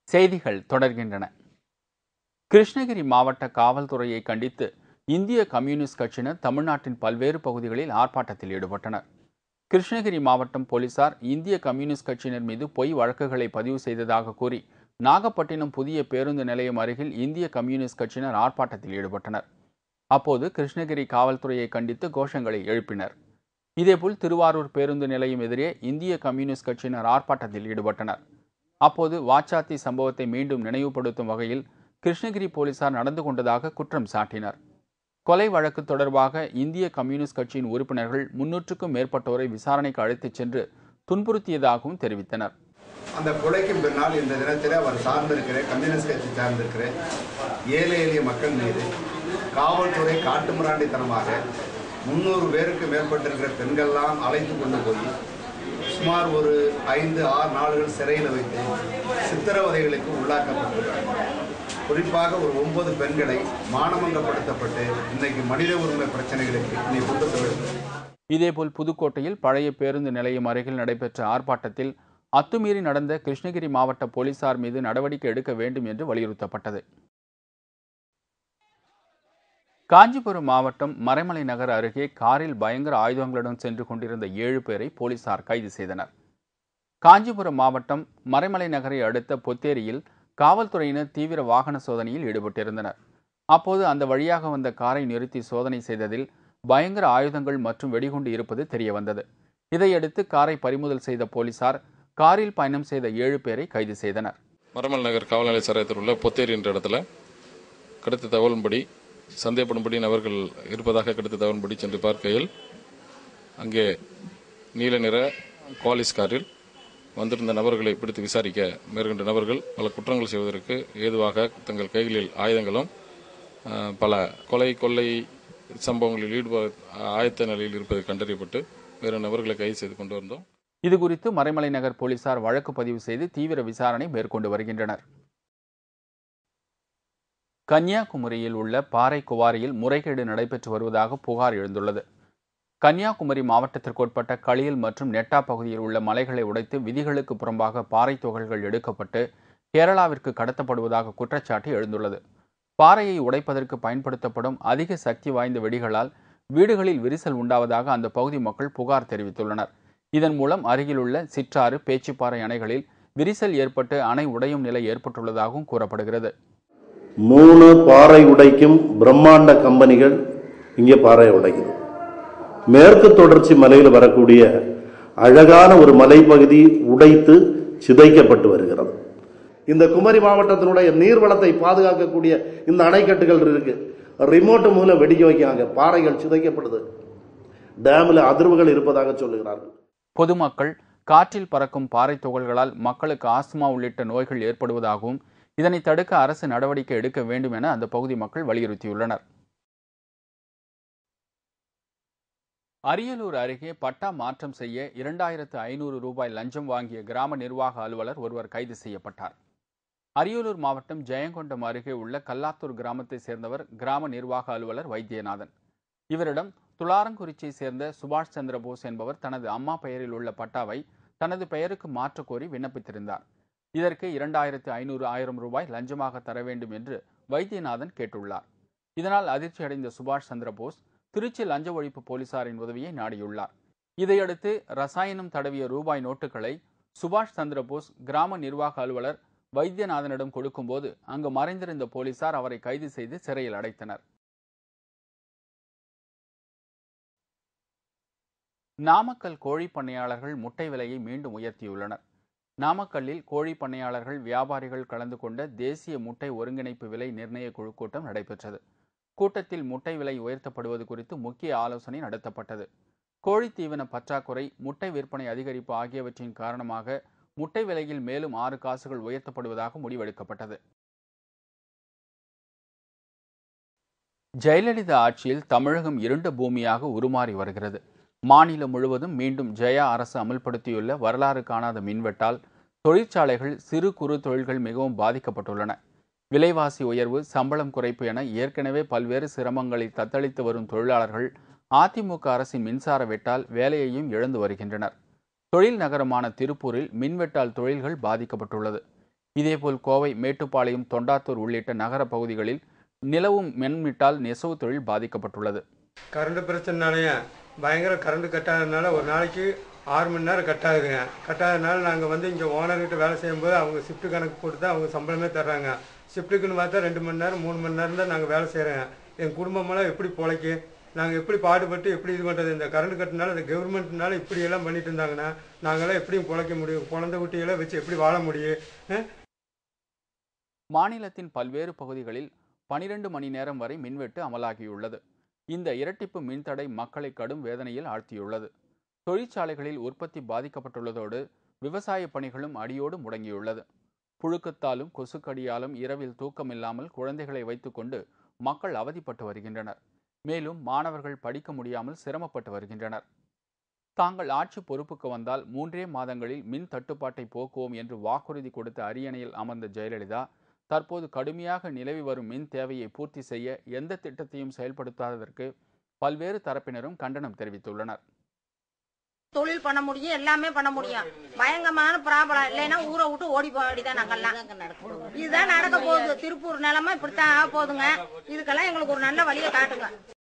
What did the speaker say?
செய்திகள் தொடர்கின்றன கிருஷ்ணகிரி மாவட்ட காவல்துறையை கண்டித்து இந்திய கம்யூனிஸ்ட் கட்சியினர் தமிழ்நாட்டின் பல்வேறு பகுதிகளில் ஆர்ப்பாட்டத்தில் ஈடுபட்டனர் கிருஷ்ணகிரி மாவட்டம் போலீசார் இந்திய கம்யூனிஸ்ட் கட்சியினர் மீது பொய் வழக்குகளை பதிவு செய்ததாக கூறி நாகப்பட்டினம் புதிய பேருந்து நிலையம் அருகில் இந்திய கம்யூனிஸ்ட் கட்சியினர் ஆர்ப்பாட்டத்தில் ஈடுபட்டனர் அப்போது கிருஷ்ணகிரி காவல்துறையை கண்டித்து கோஷங்களை எழுப்பினர் இதேபோல் திருவாரூர் பேருந்து நிலையம் எதிரே இந்திய கம்யூனிஸ்ட் கட்சியினர் ஆர்ப்பாட்டத்தில் ஈடுபட்டனர் அப்போது வாச்சாத்தி சம்பவத்தை மீண்டும் நினைவுபடுத்தும் வகையில் கிருஷ்ணகிரி போலீசார் நடந்து கொண்டதாக குற்றம் சாட்டினர் கொலை வழக்கு தொடர்பாக இந்திய கம்யூனிஸ்ட் கட்சியின் உறுப்பினர்கள் முன்னூற்றுக்கும் மேற்பட்டோரை விசாரணைக்கு அழைத்துச் சென்று துன்புறுத்தியதாகவும் தெரிவித்தனர் அந்த கொலைக்கும் பின்னால் இந்த தினத்தில் அவர் சார்ந்திருக்கிற கம்யூனிஸ்ட் கட்சி சார்ந்திருக்கிற ஏழை எளிய மக்கள் மீது காவல்துறை காட்டுமிராண்டித்தனமாக முந்நூறு பேருக்கு மேற்பட்டிருக்கிற பெண்கள்லாம் அழைத்து கொண்டு போய் சுமார் ஒரு ஐந்து ஆறு நாடுகள் சிறையில் வைத்து சித்திரவதைகளுக்கு உள்ளாக்கப்பட்டிருக்கிறாங்க குறிப்பாக ஒரு ஒன்பது பெண்களை மானமங்கப்படுத்தப்பட்டு இன்னைக்கு மனித உரிமை பிரச்சனைகளுக்கு இன்னைக்கு கொண்டு செல்வது இதேபோல் புதுக்கோட்டையில் பழைய பேருந்து நிலையம் அருகில் நடைபெற்ற ஆர்ப்பாட்டத்தில் அத்துமீறி நடந்த கிருஷ்ணகிரி மாவட்ட போலீசார் மீது நடவடிக்கை எடுக்க வேண்டும் என்று வலியுறுத்தப்பட்டது காஞ்சிபுரம் மாவட்டம் மறைமலை நகர் அருகே காரில் பயங்கர ஆயுதங்களுடன் சென்று கொண்டிருந்த ஏழு பேரை போலீசார் கைது செய்தனர் காஞ்சிபுரம் மாவட்டம் மறைமலை நகரை அடுத்த பொத்தேரியில் காவல்துறையினர் தீவிர வாகன சோதனையில் ஈடுபட்டிருந்தனர் அப்போது அந்த வழியாக வந்த காரை நிறுத்தி சோதனை செய்ததில் பயங்கர ஆயுதங்கள் மற்றும் வெடிகுண்டு இருப்பது தெரியவந்தது இதையடுத்து காரை பறிமுதல் செய்த போலீசார் காரில் பயணம் செய்த ஏழு பேரை கைது செய்தனர் மரமல் நகர் காவல் நிலைய சாரத்தில் உள்ள பொத்தேரி என்ற இடத்துல கிடைத்த தகவலின்படி சந்தேகப்படும்படி நபர்கள் இருப்பதாக கிடைத்த தகவலின்படி சென்று பார்க்கையில் அங்கே நீல நிற குவாலிஸ் காரில் வந்திருந்த நபர்களை பிடித்து விசாரிக்க மேற்கொண்ட நபர்கள் பல குற்றங்கள் செய்வதற்கு ஏதுவாக தங்கள் கைகளில் ஆயுதங்களும் அஹ், பல கொலை கொள்ளை சம்பவங்களில் ஈடுபட ஆயத்த நிலையில் இருப்பது கண்டறியப்பட்டு வேறு நபர்களை கைது செய்து கொண்டு வந்தோம் இதுகுறித்து மறைமலை நகர் போலீசார் வழக்கு பதிவு செய்து தீவிர விசாரணை மேற்கொண்டு வருகின்றனர் கன்னியாகுமரியில் உள்ள பாறை குவாரியில் முறைகேடு நடைபெற்று வருவதாக புகார் எழுந்துள்ளது கன்னியாகுமரி மாவட்டத்திற்குட்பட்ட களியல் மற்றும் நெட்டா பகுதியில் உள்ள மலைகளை உடைத்து விதிகளுக்கு புறம்பாக பாறை துகள்கள் எடுக்கப்பட்டு கேரளாவிற்கு கடத்தப்படுவதாக குற்றச்சாட்டு எழுந்துள்ளது பாறையை உடைப்பதற்கு பயன்படுத்தப்படும் அதிக சக்தி வாய்ந்த வெடிகளால் வீடுகளில் விரிசல் உண்டாவதாக அந்த பகுதி மக்கள் புகார் தெரிவித்துள்ளனர் இதன் மூலம் அருகிலுள்ள சிற்றாறு பேச்சிப்பாறை அணைகளில் விரிசல் ஏற்பட்டு அணை உடையும் நிலை ஏற்பட்டுள்ளதாகவும் கூறப்படுகிறது மூணு பாறை உடைக்கும் பிரம்மாண்ட கம்பெனிகள் இங்கே பாறையை உடைக்குது மேற்கு தொடர்ச்சி மலையில் வரக்கூடிய அழகான ஒரு மலைப்பகுதி உடைத்து சிதைக்கப்பட்டு வருகிறது இந்த குமரி மாவட்டத்தினுடைய நீர்வளத்தை பாதுகாக்கக்கூடிய இந்த அணைக்கட்டுகள் இருக்கு ரிமோட் மூலம் வெடிக்க வைக்காங்க பாறைகள் சிதைக்கப்படுது டேமில் அதிர்வுகள் இருப்பதாக சொல்லுகிறார்கள் பொதுமக்கள் காற்றில் பறக்கும் பாறை துகள்களால் மக்களுக்கு ஆஸ்துமா உள்ளிட்ட நோய்கள் ஏற்படுவதாகவும் இதனை தடுக்க அரசு நடவடிக்கை எடுக்க வேண்டும் என அந்த பகுதி மக்கள் வலியுறுத்தியுள்ளனர் அரியலூர் அருகே பட்டா மாற்றம் செய்ய இரண்டாயிரத்து ஐநூறு ரூபாய் லஞ்சம் வாங்கிய கிராம நிர்வாக அலுவலர் ஒருவர் கைது செய்யப்பட்டார் அரியலூர் மாவட்டம் ஜெயங்கொண்டம் அருகே உள்ள கல்லாத்தூர் கிராமத்தைச் சேர்ந்தவர் கிராம நிர்வாக அலுவலர் வைத்தியநாதன் இவரிடம் துளாரங்குறிச்சியை சேர்ந்த சுபாஷ் சந்திர போஸ் என்பவர் தனது அம்மா பெயரில் உள்ள பட்டாவை தனது பெயருக்கு மாற்றக் கோரி விண்ணப்பித்திருந்தார் இதற்கு இரண்டாயிரத்து ஐநூறு ஆயிரம் ரூபாய் லஞ்சமாக தர வேண்டும் என்று வைத்தியநாதன் கேட்டுள்ளார் இதனால் அதிர்ச்சியடைந்த சுபாஷ் சந்திர போஸ் திருச்சி லஞ்ச ஒழிப்பு போலீசாரின் உதவியை நாடியுள்ளார் இதையடுத்து ரசாயனம் தடவிய ரூபாய் நோட்டுகளை சுபாஷ் சந்திர போஸ் கிராம நிர்வாக அலுவலர் வைத்தியநாதனிடம் கொடுக்கும்போது அங்கு மறைந்திருந்த போலீசார் அவரை கைது செய்து சிறையில் அடைத்தனர் நாமக்கல் கோழி பண்ணையாளர்கள் முட்டை விலையை மீண்டும் உயர்த்தியுள்ளனர் நாமக்கல்லில் கோழி பண்ணையாளர்கள் வியாபாரிகள் கலந்து கொண்ட தேசிய முட்டை ஒருங்கிணைப்பு விலை நிர்ணய குழு கூட்டம் நடைபெற்றது கூட்டத்தில் முட்டை விலை உயர்த்தப்படுவது குறித்து முக்கிய ஆலோசனை நடத்தப்பட்டது கோழி தீவன பற்றாக்குறை முட்டை விற்பனை அதிகரிப்பு ஆகியவற்றின் காரணமாக முட்டை விலையில் மேலும் ஆறு காசுகள் உயர்த்தப்படுவதாக முடிவெடுக்கப்பட்டது ஜெயலலிதா ஆட்சியில் தமிழகம் இருண்ட பூமியாக உருமாறி வருகிறது மாநிலம் முழுவதும் மீண்டும் ஜெயா அரசு அமல்படுத்தியுள்ள வரலாறு காணாத மின்வெட்டால் தொழிற்சாலைகள் சிறு குறு தொழில்கள் மிகவும் பாதிக்கப்பட்டுள்ளன விலைவாசி உயர்வு சம்பளம் குறைப்பு என ஏற்கனவே பல்வேறு சிரமங்களை தத்தளித்து வரும் தொழிலாளர்கள் அதிமுக அரசின் மின்சார வெட்டால் வேலையையும் இழந்து வருகின்றனர் தொழில் நகரமான திருப்பூரில் மின்வெட்டால் தொழில்கள் பாதிக்கப்பட்டுள்ளது இதேபோல் கோவை மேட்டுப்பாளையம் தொண்டாத்தூர் உள்ளிட்ட நகர பகுதிகளில் நிலவும் மின்மிட்டால் நெசவு தொழில் பாதிக்கப்பட்டுள்ளது கரண்ட் பிரச்சனைனாலயே பயங்கர கரண்ட் கட் ஆகுறதுனால ஒரு நாளைக்கு ஆறு மணி நேரம் கட் ஆகுதுங்க கட் ஆகுறதுனால நாங்கள் வந்து இங்கே ஓனர்கிட்ட வேலை செய்யும்போது அவங்க ஷிஃப்ட் கணக்கு போட்டு தான் அவங்க சம்பளமே தர்றாங்க ஷிஃப்ட்டுக்குன்னு பார்த்தா ரெண்டு மணி நேரம் மூணு மணி நேரம் தான் நாங்கள் வேலை செய்கிறோங்க என் குடும்பமெல்லாம் எப்படி பொழைக்கு நாங்கள் எப்படி பாடுபட்டு எப்படி இது பண்ணுறது இந்த கரண்ட் கட்டினால இந்த கவர்மெண்ட்னால இப்படி எல்லாம் பண்ணிட்டு இருந்தாங்கன்னா நாங்களாம் எப்படியும் பொழைக்க முடியும் குழந்தை குட்டியெல்லாம் வச்சு எப்படி வாழ முடியும் ஆ? மாநிலத்தின் பல்வேறு பகுதிகளில் பனிரெண்டு மணி நேரம் வரை மின்வெட்டு அமலாகியுள்ளது இந்த இரட்டிப்பு மின்தடை மக்களை கடும் வேதனையில் ஆழ்த்தியுள்ளது தொழிற்சாலைகளில் உற்பத்தி பாதிக்கப்பட்டுள்ளதோடு விவசாய பணிகளும் அடியோடு முடங்கியுள்ளது புழுக்கத்தாலும் கொசுக்கடியாலும் இரவில் தூக்கமில்லாமல் குழந்தைகளை வைத்துக்கொண்டு மக்கள் அவதிப்பட்டு வருகின்றனர் மேலும் மாணவர்கள் படிக்க முடியாமல் சிரமப்பட்டு வருகின்றனர் தாங்கள் ஆட்சி பொறுப்புக்கு வந்தால் மூன்றே மாதங்களில் மின் தட்டுப்பாட்டை போக்குவோம் என்று வாக்குறுதி கொடுத்த அரியணையில் அமர்ந்த ஜெயலலிதா தற்போது கடுமையாக நிலவி வரும் மின் தேவையை பூர்த்தி செய்ய எந்த திட்டத்தையும் செயல்படுத்தாததற்கு பல்வேறு தரப்பினரும் கண்டனம் தெரிவித்துள்ளனர் தொழில் பண்ண முடியும் எல்லாமே பண்ண முடியும் பயங்கரமான ப்ராப்ளம் இல்லைன்னா ஊரை விட்டு ஓடி போக வேண்டியதான் நாங்கெல்லாம் இதுதான் நடக்க போகுது திருப்பூர் நிலைமை இப்படித்தான் ஆக போகுதுங்க இதுக்கெல்லாம் எங்களுக்கு ஒரு நல்ல வழியை காட்டுங்க